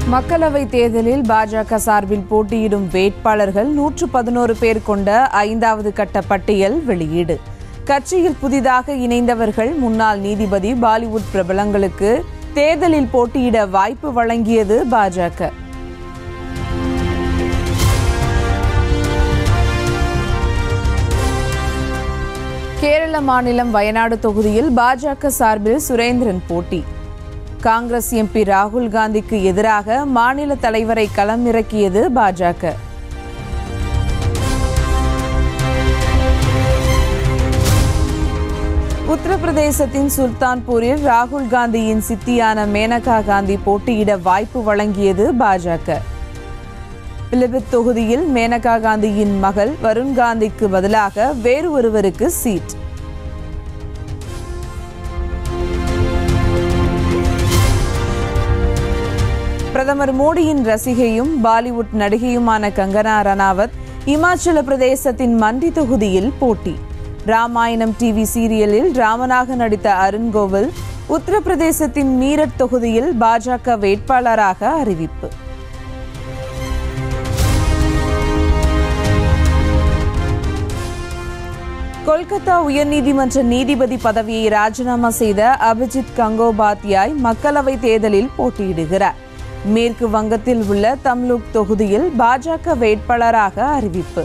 மக்களவை தேர்தலில் பாஜக சார்பில் போட்டியிடும் வேட்பாளர்கள் நூற்று பதினோரு பேர் கொண்ட ஐந்தாவது கட்ட பட்டியல் வெளியீடு கட்சியில் புதிதாக இணைந்தவர்கள் முன்னாள் நீதிபதி பாலிவுட் பிரபலங்களுக்கு தேர்தலில் போட்டியிட வாய்ப்பு வழங்கியது பாஜக கேரள மாநிலம் வயநாடு தொகுதியில் பாஜக சார்பில் சுரேந்திரன் போட்டி காங்கிரஸ் எம்பி ராகுல் காந்திக்கு எதிராக மாநில தலைவரை களமிறக்கியது பாஜக உத்தரப்பிரதேசத்தின் சுல்தான்பூரில் ராகுல் காந்தியின் சித்தியான மேனகா காந்தி போட்டியிட வாய்ப்பு வழங்கியது பாஜக பிலிபித் தொகுதியில் மேனகா காந்தியின் மகள் வருண் காந்திக்கு பதிலாக வேறு ஒருவருக்கு சீட் பிரதமர் மோடியின் ரசிகையும் பாலிவுட் நடிகையுமான கங்கனா ரணாவத் இமாச்சல பிரதேசத்தின் மண்டி தொகுதியில் போட்டி ராமாயணம் டிவி சீரியலில் ராமனாக நடித்த அருண் கோவில் உத்தரப்பிரதேசத்தின் மீரட் தொகுதியில் பாஜக வேட்பாளராக அறிவிப்பு கொல்கத்தா உயர்நீதிமன்ற நீதிபதி பதவியை ராஜினாமா செய்த அபிஜித் கங்கோபாத்யாய் மக்களவைத் தேர்தலில் போட்டியிடுகிறார் மேற்கு வங்கத்தில் உள்ள தம்லுக் தொகுதியில் பாஜக வேட்பாளராக அறிவிப்பு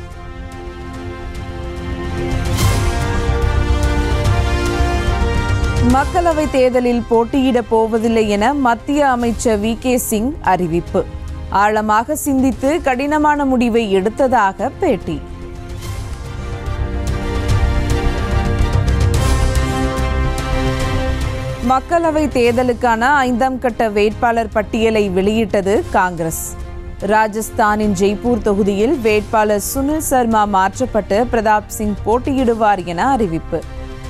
மக்களவைத் தேர்தலில் போட்டியிடப் போவதில்லை என மத்திய அமைச்சர் வி கே சிங் அறிவிப்பு ஆழமாக சிந்தித்து கடினமான முடிவை எடுத்ததாக பேட்டி மக்களவை தேர்தலுக்கான ஐந்தாம் கட்ட வேட்பாளர் பட்டியலை வெளியிட்டது காங்கிரஸ் ராஜஸ்தானின் ஜெய்ப்பூர் தொகுதியில் வேட்பாளர் சுனில் சர்மா மாற்றப்பட்டு பிரதாப் சிங் போட்டியிடுவார் என அறிவிப்பு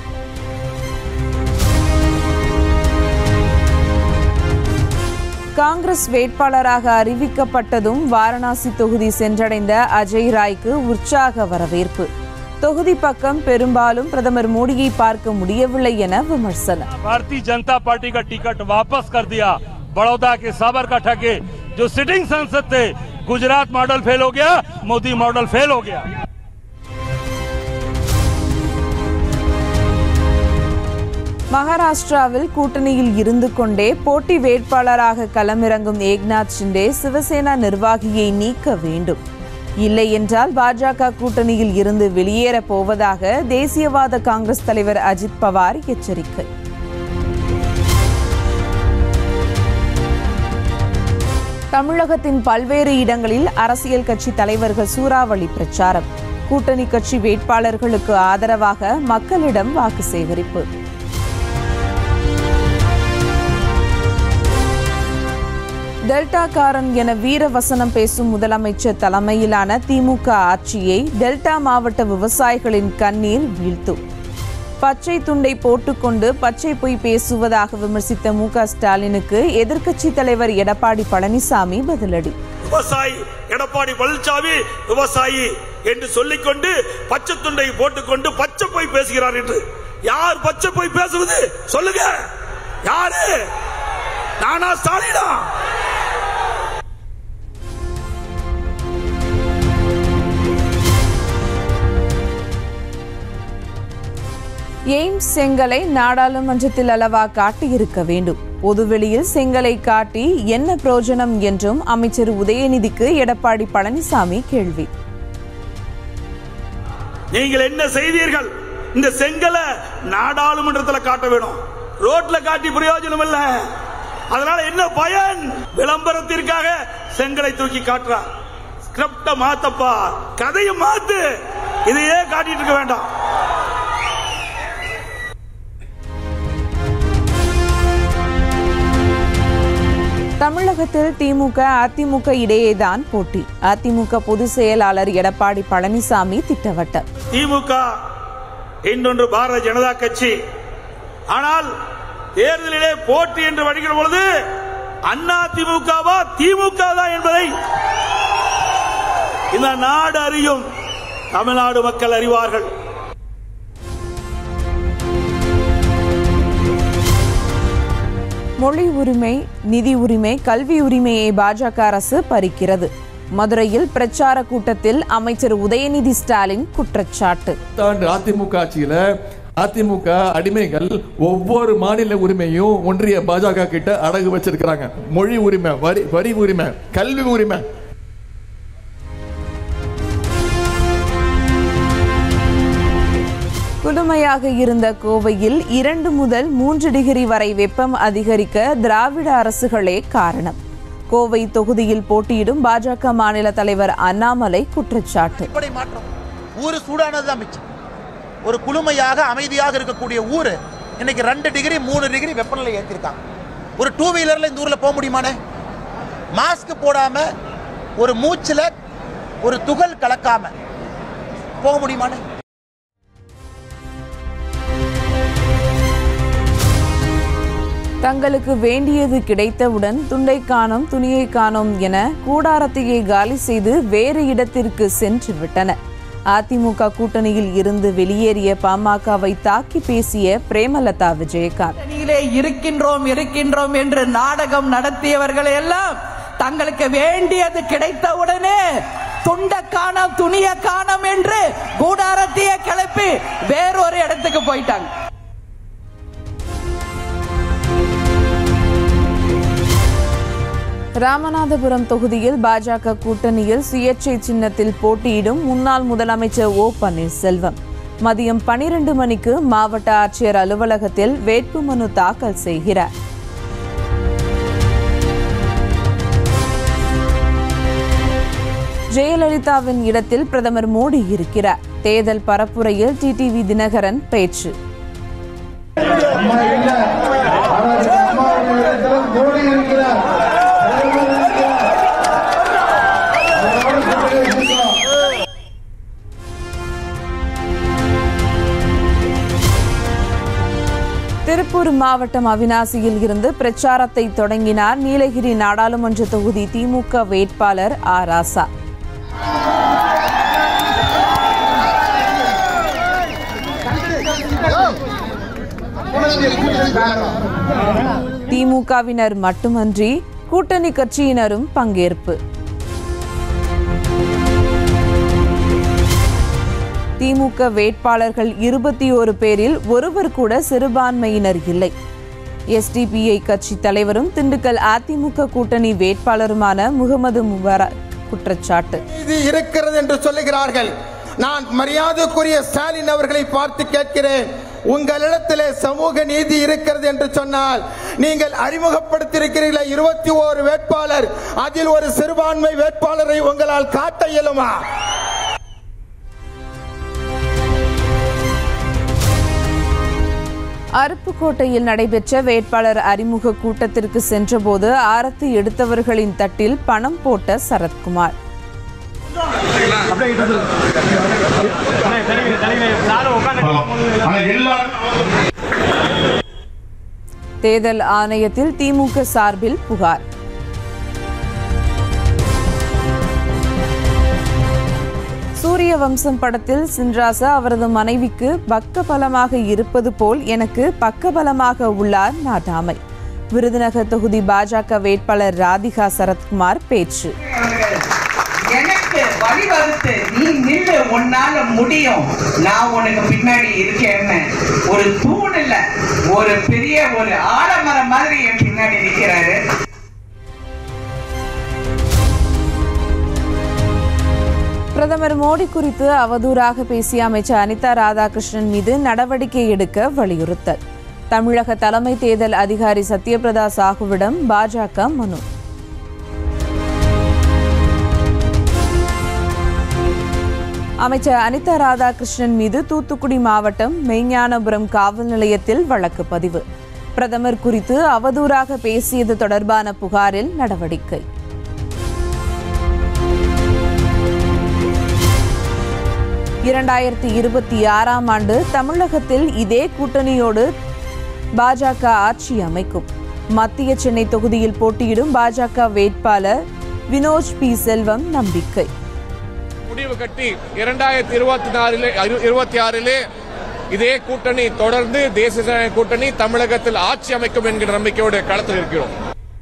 காங்கிரஸ் வேட்பாளராக அறிவிக்கப்பட்டதும் வாரணாசி தொகுதி சென்றடைந்த அஜய் ராய்க்கு உற்சாக வரவேற்பு தொகுதி பக்கம் பெரும்பாலும் பிரதமர் மோடியை பார்க்க முடியவில்லை என விமர்சனம் भारतीय जनता पार्टी का टिकट वापस कर दिया बड़ौदा के साबरकाठा के जो सिटिंग संसद थे गुजरात मॉडल फेल हो गया मोदी मॉडल फेल हो गया மகாராஷ்டிராவில் கூட்டணியில் இருந்து கொண்டே போட்டி வேட்பாளராக களமிறங்கும் ஏக்நாத் ஷிண்டே சிவசேனா நிர்வாகியை நீக்க வேண்டும் இல்லை என்றால் பாஜக கூட்டணியில் இருந்து வெளியேறப் போவதாக தேசியவாத காங்கிரஸ் தலைவர் அஜித் பவார் எச்சரிக்கை தமிழகத்தின் பல்வேறு இடங்களில் அரசியல் கட்சி தலைவர்கள் சூறாவளி பிரச்சாரம் கூட்டணி கட்சி வேட்பாளர்களுக்கு ஆதரவாக மக்களிடம் வாக்கு சேகரிப்பு டெல்டாக்காரன் என வீர வசனம் பேசும் முதலமைச்சர் தலைமையிலான திமுக ஆட்சியை டெல்டா மாவட்ட விவசாயிகளின் கண்ணீர் வீழ்த்தும் பச்சை துண்டை போட்டுக்கொண்டு பச்சை பொய் பேசுவதாக விமர்சித்த மு க ஸ்டாலினுக்கு எதிர்க்கட்சித் தலைவர் எடப்பாடி பழனிசாமி பதிலடி விவசாயி எடப்பாடி பழனிசாமி விவசாயி என்று சொல்லிக்கொண்டு பச்சை துண்டை போட்டுக்கொண்டு பச்சை போய் பேசுகிறார் என்று யார் பச்சை போய் பேசுவது சொல்லுங்க யாரு நானா ஸ்டாலினா எய்ம்ஸ் செங்கலை நாடாளுமன்றத்தில் அளவா காட்டியிருக்க வேண்டும் பொதுவெளியில் செங்கலை காட்டி என்ன பிரயோஜனம் என்றும் அமைச்சர் உதயநிதிக்கு எடப்பாடி பழனிசாமி கேள்வி நீங்கள் என்ன செய்தீர்கள் இந்த செங்கலை நாடாளுமன்றத்தில் காட்ட வேணும் ரோட்ல காட்டி பிரயோஜனம் இல்ல அதனால என்ன பயன் விளம்பரத்திற்காக செங்கலை தூக்கி காட்டுறார் ஸ்கிரிப்ட மாத்தப்பா கதையை மாத்து இதையே காட்டிட்டு இருக்க வேண்டாம் தமிழகத்தில் திமுக அதிமுக இடையேதான் போட்டி அதிமுக பொதுச் செயலாளர் எடப்பாடி பழனிசாமி திட்டவட்டம் திமுக இன்னொன்று பாரதிய ஜனதா கட்சி ஆனால் தேர்தலிலே போட்டி என்று வருகிற பொழுது அண்ணா திமுகவா திமுக தான் என்பதை இந்த நாடு அறியும் தமிழ்நாடு மக்கள் அறிவார்கள் மொழி உரிமை நிதி உரிமை கல்வி உரிமையை பாஜக அரசு பறிக்கிறது மதுரையில் பிரச்சார கூட்டத்தில் அமைச்சர் உதயநிதி ஸ்டாலின் குற்றச்சாட்டு பத்தாண்டு அதிமுக ஆட்சியில அதிமுக அடிமைகள் ஒவ்வொரு மாநில உரிமையும் ஒன்றிய பாஜக கிட்ட அடகு வச்சிருக்கிறாங்க மொழி உரிமை வரி வரி உரிமை கல்வி உரிமை குளுமையாக இருந்த கோவையில் இரண்டு முதல் மூன்று டிகிரி வரை வெப்பம் அதிகரிக்க திராவிட அரசுகளே காரணம் கோவை தொகுதியில் போட்டியிடும் பாஜக மாநில தலைவர் அண்ணாமலை குற்றச்சாட்டு அடிப்படை மாற்றம் ஊரு சூடானது தான் மிச்சம் ஒரு குளுமையாக அமைதியாக இருக்கக்கூடிய ஊர் இன்னைக்கு ரெண்டு டிகிரி மூணு டிகிரி வெப்பநிலை ஏற்றிருக்காங்க ஒரு டூ வீலர்ல இந்த ஊர்ல போக முடியுமானே மாஸ்க் போடாம ஒரு மூச்சுல ஒரு துகள் கலக்காம போக முடியுமானே தங்களுக்கு வேண்டியது கிடைத்தவுடன் துண்டை காணோம் துணியை காணோம் என கூடாரத்தையே காலி செய்து வேறு இடத்திற்கு சென்று விட்டனர் அதிமுக கூட்டணியில் இருந்து வெளியேறிய பாமகவை தாக்கி பேசிய பிரேமலதா விஜயகாந்த் கூட்டணியிலே இருக்கின்றோம் இருக்கின்றோம் என்று நாடகம் நடத்தியவர்கள் எல்லாம் தங்களுக்கு வேண்டியது கிடைத்தவுடனே துண்ட காணோம் துணிய காணோம் என்று கூடாரத்தையே கிளப்பி வேறொரு இடத்துக்கு போயிட்டாங்க ராமநாதபுரம் தொகுதியில் பாஜக கூட்டணியில் சுயேட்சை சின்னத்தில் போட்டியிடும் முன்னாள் முதலமைச்சர் ஓ பன்னீர்செல்வம் மதியம் பனிரெண்டு மணிக்கு மாவட்ட ஆட்சியர் அலுவலகத்தில் வேட்புமனு தாக்கல் செய்கிறார் ஜெயலலிதாவின் இடத்தில் பிரதமர் மோடி இருக்கிறார் தேர்தல் பரப்புரையில் டிடிவி தினகரன் பேச்சு அம்மா இல்ல ஆனால் அம்மாவுடைய இடத்துல மோடி இருக்கிறார் பிரதமர் இருக்கிறார். அவரோடு கூட்டணி வச்சிருக்கோம். திருப்பூர் மாவட்டம் அவினாசியில் இருந்து பிரச்சாரத்தை தொடங்கினார் நீலகிரி நாடாளுமன்ற தொகுதி திமுக வேட்பாளர் ஆ ராசா திமுகவினர் மட்டுமன்றி கூட்டணி கட்சியினரும் பங்கேற்பு திமுக வேட்பாளர்கள் இருபத்தி ஒரு பேரில் ஒருவர் கூட சிறுபான்மையினர் இல்லை எஸ்டிபிஐ கட்சி தலைவரும் திண்டுக்கல் அதிமுக கூட்டணி வேட்பாளருமான முகமது முபாரக் குற்றச்சாட்டு இது இருக்கிறது என்று சொல்லுகிறார்கள் நான் மரியாதைக்குரிய ஸ்டாலின் அவர்களை பார்த்து கேட்கிறேன் உங்களிடத்திலே சமூக நீதி இருக்கிறது என்று சொன்னால் நீங்கள் அறிமுகப்படுத்தியிருக்கிறீர்களே இருபத்தி ஓரு வேட்பாளர் அதில் ஒரு சிறுபான்மை வேட்பாளரை உங்களால் காட்ட இயலுமா அருப்புக்கோட்டையில் நடைபெற்ற வேட்பாளர் அறிமுக கூட்டத்திற்கு சென்றபோது ஆரத்தி எடுத்தவர்களின் தட்டில் பணம் போட்ட சரத்குமார் தேர்தல் ஆணையத்தில் திமுக சார்பில் புகார் சூரிய வம்சம் படத்தில் சின்ராசா அவரது மனைவிக்கு பக்கபலமாக இருப்பது போல் எனக்கு பக்கபலமாக உள்ளார் நாட்டாமை விருதுநகர் தொகுதி பாஜக வேட்பாளர் ராதிகா சரத்குமார் பேச்சு எனக்கு வழிவகுத்து நீ நில்லு உன்னால முடியும் நான் உனக்கு பின்னாடி இருக்கேன்னு ஒரு தூண் இல்ல ஒரு பெரிய ஒரு ஆலமரம் மாதிரி என் பின்னாடி நிக்கிறாரு பிரதமர் மோடி குறித்து அவதூறாக பேசிய அமைச்சர் அனிதா ராதாகிருஷ்ணன் மீது நடவடிக்கை எடுக்க வலியுறுத்தல் தமிழக தலைமை தேர்தல் அதிகாரி சத்யபிரதா சாஹுவிடம் பாஜக மனு அமைச்சர் அனிதா ராதாகிருஷ்ணன் மீது தூத்துக்குடி மாவட்டம் மெய்ஞானபுரம் காவல் நிலையத்தில் வழக்கு பதிவு பிரதமர் குறித்து அவதூறாக பேசியது தொடர்பான புகாரில் நடவடிக்கை இரண்டாயிரத்தி இருபத்தி ஆறாம் ஆண்டு தமிழகத்தில் இதே கூட்டணியோடு பாஜக ஆட்சி அமைக்கும் மத்திய சென்னை தொகுதியில் போட்டியிடும் பாஜக வேட்பாளர் வினோஜ் பி செல்வம் நம்பிக்கை முடிவு கட்டி இரண்டாயிரத்தி இருபத்தி நாலிலே இருபத்தி ஆறிலே இதே கூட்டணி தொடர்ந்து தேசிய ஜனநாயக கூட்டணி தமிழகத்தில் ஆட்சி அமைக்கும் என்கிற நம்பிக்கையோடு களத்தில் இருக்கிறோம்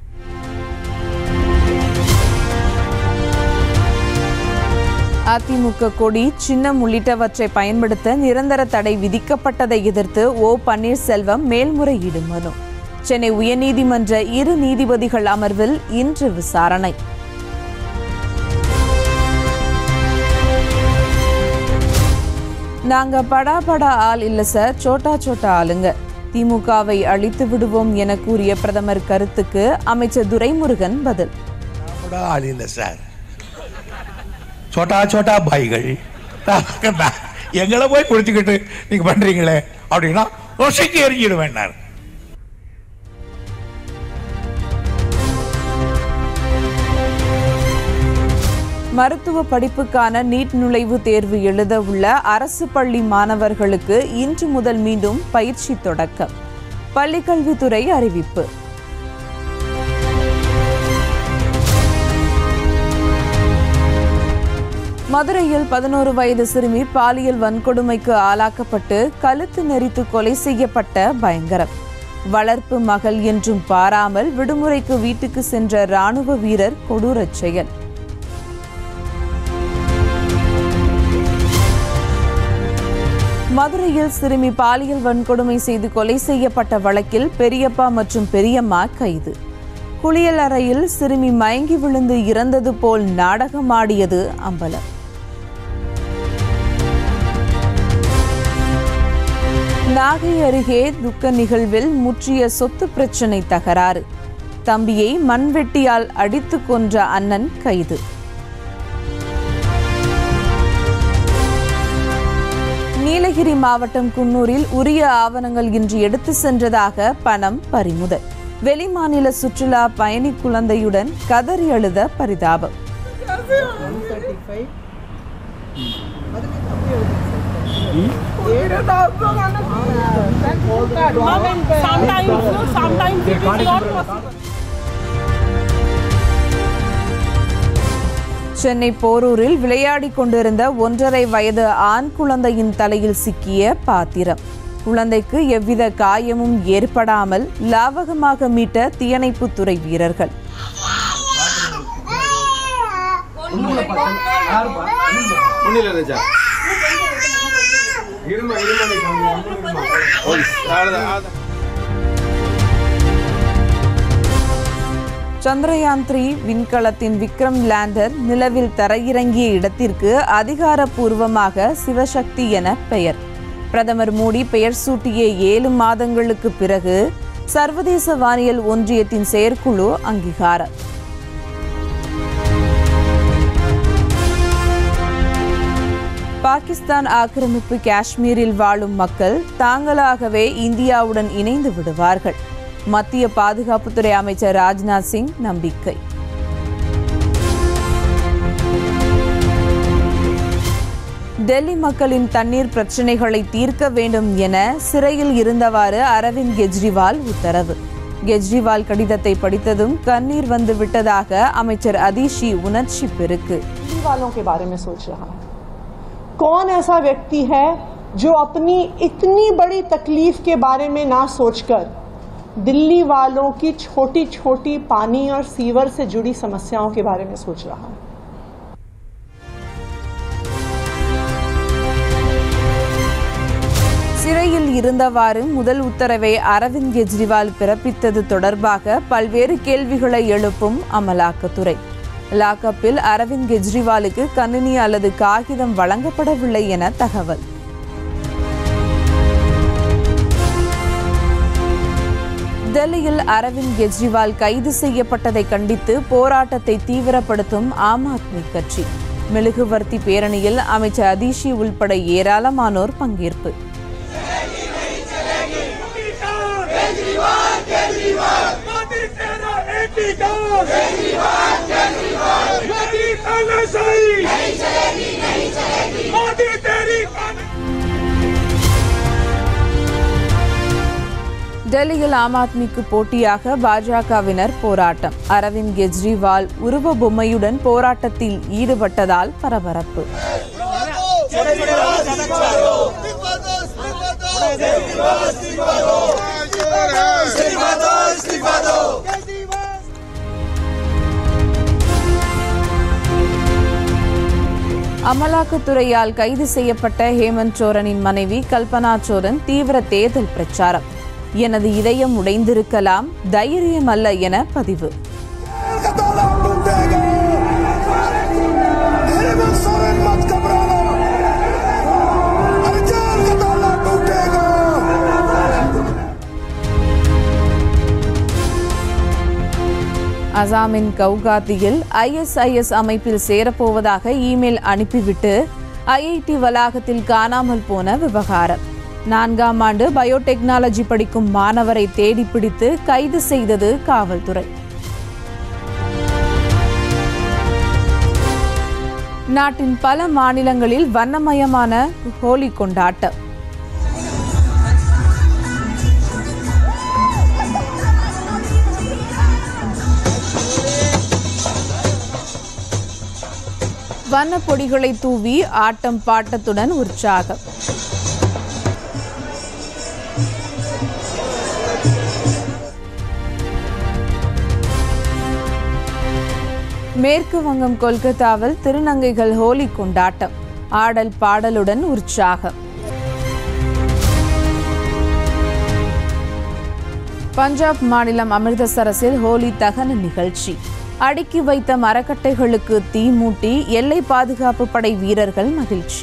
அதிமுக கொடி சின்னம் உள்ளிட்டவற்றை பயன்படுத்த நிரந்தர தடை விதிக்கப்பட்டதை எதிர்த்து ஓ பன்னீர்செல்வம் மேல்முறையீடு மனு சென்னை உயர்நீதிமன்ற இரு நீதிபதிகள் அமர்வில் இன்று விசாரணை நாங்க படா படா ஆள் இல்ல சார் சோட்டா சோட்டா ஆளுங்க திமுகவை அழித்து விடுவோம் என கூறிய பிரதமர் கருத்துக்கு அமைச்சர் துரைமுருகன் பதில் கூட ஆள் இல்லை சார் சோட்டா சோட்டா பாய்கள் எங்களை போய் குடிச்சுக்கிட்டு நீங்க பண்றீங்களே அப்படின்னா ரோசைக்கு எரிஞ்சிட வேண்டாம் மருத்துவ படிப்புக்கான நீட் நுழைவு தேர்வு எழுத உள்ள அரசு பள்ளி மாணவர்களுக்கு இன்று முதல் மீண்டும் பயிற்சி தொடக்கம் பள்ளிக்கல்வித்துறை அறிவிப்பு மதுரையில் பதினோரு வயது சிறுமி பாலியல் வன்கொடுமைக்கு ஆளாக்கப்பட்டு கழுத்து நெரித்து கொலை செய்யப்பட்ட பயங்கரம் வளர்ப்பு மகள் என்றும் பாராமல் விடுமுறைக்கு வீட்டுக்கு சென்ற ராணுவ வீரர் கொடூரச் செயல் மதுரையில் சிறுமி பாலியல் வன்கொடுமை செய்து கொலை செய்யப்பட்ட வழக்கில் பெரியப்பா மற்றும் பெரியம்மா கைது குளியல் அறையில் சிறுமி மயங்கி விழுந்து இறந்தது போல் நாடகமாடியது அம்பலம் நாகை அருகே துக்க நிகழ்வில் முற்றிய சொத்து பிரச்சினை தகராறு தம்பியை மண்வெட்டியால் அடித்துக் கொன்ற அண்ணன் கைது நீலகிரி மாவட்டம் குன்னூரில் உரிய ஆவணங்கள் இன்றி எடுத்து சென்றதாக பணம் பறிமுதல் வெளிமாநில சுற்றுலா பயணி குழந்தையுடன் கதறி அழுத பரிதாபம் சென்னை போரூரில் விளையாடிக் கொண்டிருந்த ஒன்றரை வயது ஆண் குழந்தையின் தலையில் சிக்கிய பாத்திரம் குழந்தைக்கு எவ்வித காயமும் ஏற்படாமல் லாவகமாக மீட்ட தீயணைப்புத்துறை வீரர்கள் சந்திரயான் த்ரீ விண்கலத்தின் விக்ரம் லேண்டர் நிலவில் தரையிறங்கிய இடத்திற்கு அதிகாரப்பூர்வமாக சிவசக்தி என பெயர் பிரதமர் மோடி பெயர் சூட்டிய ஏழு மாதங்களுக்கு பிறகு சர்வதேச வானியல் ஒன்றியத்தின் செயற்குழு அங்கீகாரம் பாகிஸ்தான் ஆக்கிரமிப்பு காஷ்மீரில் வாழும் மக்கள் தாங்களாகவே இந்தியாவுடன் இணைந்து விடுவார்கள் மத்திய பாதுகாப்புத்துறை அமைச்சர் ராஜ்நாத் சிங் நம்பிக்கை டெல்லி மக்களின் தண்ணீர் பிரச்சினைகளை தீர்க்க வேண்டும் என சிறையில் இருந்தவாறு அரவிந்த் கெஜ்ரிவால் உத்தரவு கெஜ்ரிவால் கடிதத்தை படித்ததும் கண்ணீர் வந்து விட்டதாக அமைச்சர் அதிஷி உணர்ச்சி பெருக்கு दिल्ली वालों के बारे में सोच रहा है कौन ऐसा व्यक्ति है जो अपनी इतनी बड़ी तकलीफ के बारे में ना सोचकर दिल्ली वालों की छोटी छोटी पानी और सीवर से जुड़ी समस्याओं के बारे में सोच रहा है சிறையில் இருந்தவாறு முதல் உத்தரவை அரவிந்த் கெஜ்ரிவால் பிறப்பித்தது தொடர்பாக பல்வேறு கேள்விகளை எழுப்பும் அமலாக்கத்துறை லாக்கப்பில் அரவிந்த் கெஜ்ரிவாலுக்கு கணினி அல்லது காகிதம் வழங்கப்படவில்லை என தகவல் டெல்லியில் அரவிந்த் கெஜ்ரிவால் கைது செய்யப்பட்டதை கண்டித்து போராட்டத்தை தீவிரப்படுத்தும் ஆம் ஆத்மி கட்சி மெழுகுவர்த்தி பேரணியில் அமைச்சர் அதிஷி உள்பட ஏராளமானோர் பங்கேற்பு டெல்லியில் ஆம் ஆத்மிக்கு போட்டியாக பாஜகவினர் போராட்டம் அரவிந்த் கெஜ்ரிவால் உருவ பொம்மையுடன் போராட்டத்தில் ஈடுபட்டதால் பரபரப்பு அமலாக்கத்துறையால் கைது செய்யப்பட்ட ஹேமந்த் சோரனின் மனைவி கல்பனா சோரன் தீவிர தேர்தல் பிரச்சாரம் எனது இதயம் உடைந்திருக்கலாம் தைரியம் அல்ல என பதிவு அசாமின் கவுகாத்தியில் ஐஎஸ்ஐஎஸ் அமைப்பில் சேரப்போவதாக இமெயில் அனுப்பிவிட்டு ஐஐடி வளாகத்தில் காணாமல் போன விவகாரம் நான்காம் ஆண்டு பயோடெக்னாலஜி படிக்கும் மாணவரை தேடிப்பிடித்து கைது செய்தது காவல்துறை நாட்டின் பல மாநிலங்களில் வண்ணமயமான ஹோலி கொண்டாட்டம் வண்ணப் பொடிகளை தூவி ஆட்டம் பாட்டத்துடன் உற்சாகம் மேற்கு வங்கம் கொல்கத்தாவில் திருநங்கைகள் ஹோலி கொண்டாட்டம் ஆடல் பாடலுடன் உற்சாகம் பஞ்சாப் மாநிலம் அமிர்தசரஸில் ஹோலி தகன நிகழ்ச்சி அடுக்கி வைத்த மரக்கட்டைகளுக்கு தீ மூட்டி எல்லை பாதுகாப்பு படை வீரர்கள் மகிழ்ச்சி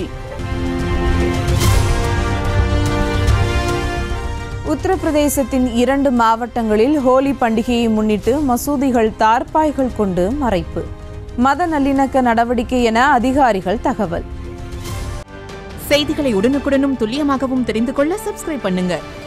உத்தரப்பிரதேசத்தின் இரண்டு மாவட்டங்களில் ஹோலி பண்டிகையை முன்னிட்டு மசூதிகள் தார்பாய்கள் கொண்டு மறைப்பு மத நல்லிணக்க நடவடிக்கை என அதிகாரிகள் தகவல் செய்திகளை உடனுக்குடனும் துல்லியமாகவும் தெரிந்து கொள்ள சப்ஸ்கிரைப் பண்ணுங்க